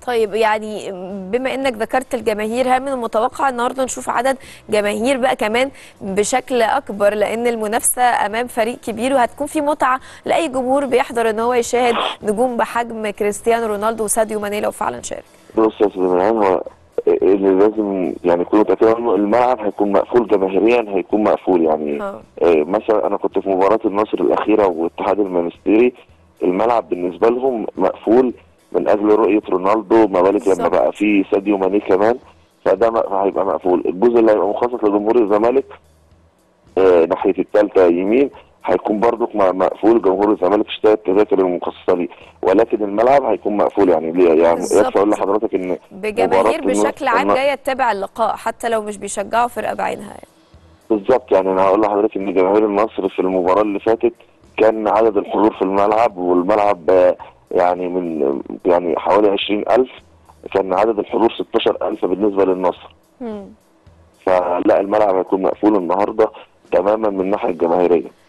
طيب يعني بما انك ذكرت الجماهير هل من المتوقع النهارده نشوف عدد جماهير بقى كمان بشكل اكبر لان المنافسه امام فريق كبير وهتكون في متعه لاي جمهور بيحضر ان هو يشاهد نجوم بحجم كريستيانو رونالدو وساديو ماني لو فعلا شارك بص يا استاذ مرعان هو اللي لازم يعني يكون متاكد انه الملعب هيكون مقفول جماهيريا هيكون مقفول يعني اه آه، مثلا انا كنت في مباراه النصر الاخيره والاتحاد المنستيري الملعب بالنسبه لهم مقفول من اجل رؤيه رونالدو ما بالك لما بالظبط. بقى فيه ساديو ماني كمان فده م- هيبقى مقفول الجزء اللي هيبقى مخصص لجمهور الزمالك آه، ناحيه الثالثه يمين هيكون برضو م- مقفول جمهور الزمالك اشترى التذاكر المخصصه ليه ولكن الملعب هيكون مقفول يعني ليه يعني بالظبط. يكفي اقول لحضرتك ان بجماهير مباراة بشكل عام النصر- جايه تتابع اللقاء حتى لو مش بيشجعوا فرقه بعينها يعني. بالظبط يعني انا هقول لحضرتك ان جماهير النصر في المباراه اللي فاتت كان عدد الحضور في الملعب والملعب آه، يعني من يعني حوالي 20000 كان عدد الحضور 16000 بالنسبه للنصر مم. فلا الملعب هيكون مقفول النهارده تماما من الناحيه الجماهيريه